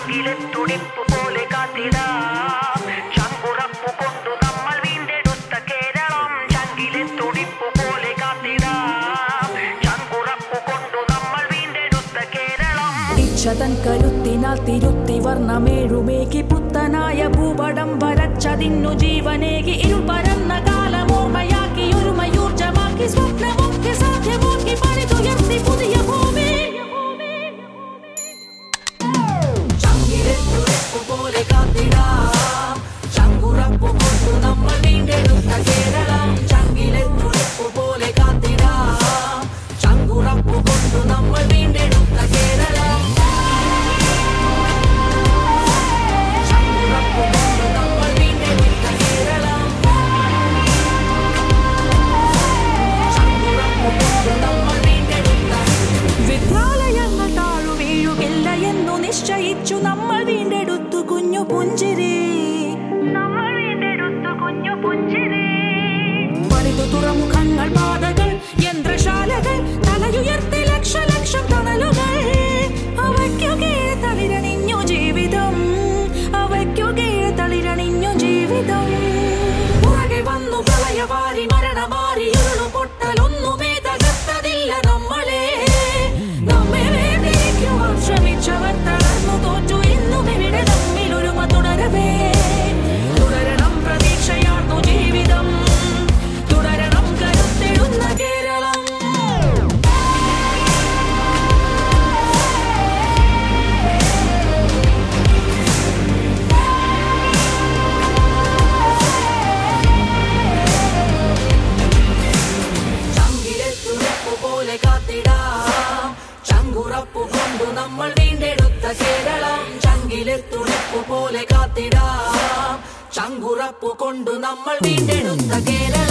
ചങ്കിലെ തുടിപ്പ് പോലെ കാത്തിടാം ചങ്കുറപ്പു കൊണ്ടു നമ്മൾ വീണ്ടെടുത്ത കേരളം ചങ്കിലെ തുടിപ്പ് പോലെ കാത്തിടാം ചങ്കുറപ്പു കൊണ്ടു നമ്മൾ വീണ്ടെടുത്ത കേരളം ഇച്ഛതൻ കരുത്തിനാൽ തിരുത്തി വർണ്ണമേഴുമേകി പുത്തനായ ഭൂപടം വരച്ചതിന്നു ജീവനേകി ഇരുൾ പരന്ന കാലമോർമ്മയാക്കി ഒരുമയൂർജമാക്കി സ്വപ്നമൊക്കെ സാധ്യമാക്കി പണിതുയർത്തി പുതിയ ഭൂമി ചങ്കിലെത്തുറപ്പു പോലെ കാത്തിടാം ചങ്കുറപ്പു കൊണ്ടു നമ്മൾ വീണ്ടെടുത്ത കേരളം ചങ്കിലെത്തുറപ്പു പോലെ കാത്തിടാം ചങ്കുറപ്പു കൊണ്ടു നമ്മൾ വീണ്ടെടുത്ത കേരളം ചങ്കുറപ്പു കൊണ്ടു നമ്മൾ വീണ്ടെടുത്ത കേരളം ചങ്കുറപ്പു കൊണ്ടു നമ്മൾ വീണ്ടെടുത്ത വിദ്യാലയങ്ങൾ താഴു വീഴുകില്ല എന്നു നിശ്ചയിച്ചു നമ്മൾ വീണ്ടെടുത്തു കുഞ്ഞു പുഞ്ചിരി നമ്മൾ വീണ്ടെടുത്തു കുഞ്ഞു പുഞ്ചിരി പണിതു തുറമുഖങ്ങൾ പാതകൾ യന്ത്രശാലകൾ തലയുയർത്തി ലക്ഷലക്ഷം തണലുകൾ അവയ്ക്കു കീഴെ തളിരണിഞ്ഞു ജീവിതം അവയ്ക്കു കീഴെ തളിരണിഞ്ഞു ജീവിതം പുറകെ വന്നു പ്രളയവാരി മരണമാരി ഉരുളു പൊട്ടലൊന്നുമേ തകർത്തതില്ല നമ്മളെ നമ്മെ വേദനിക്കുവാൻ ശ്രമിച്ചവർ തളർന്നു തോറ്റു ഇന്നും ഇവിടെ തമ്മിൽ ഒരുമ തുടരവേ തുടരണം പ്രതീക്ഷയാർന്നു ജീവിതം തുടരണം കരുത്തെഴുന്ന കേരളം ചങ്കിലെത്തുറപ്പു പോലെ കാത്തിടാം ചങ്കുറപ്പു കൊണ്ടു നമ്മൾ വീണ്ടെടുത്ത കേരളം ചങ്കിലെത്തുറപ്പു പോലെ കാത്തിടാം ചങ്കുറപ്പു കൊണ്ടു നമ്മൾ വീണ്ടെടുത്ത കേരളം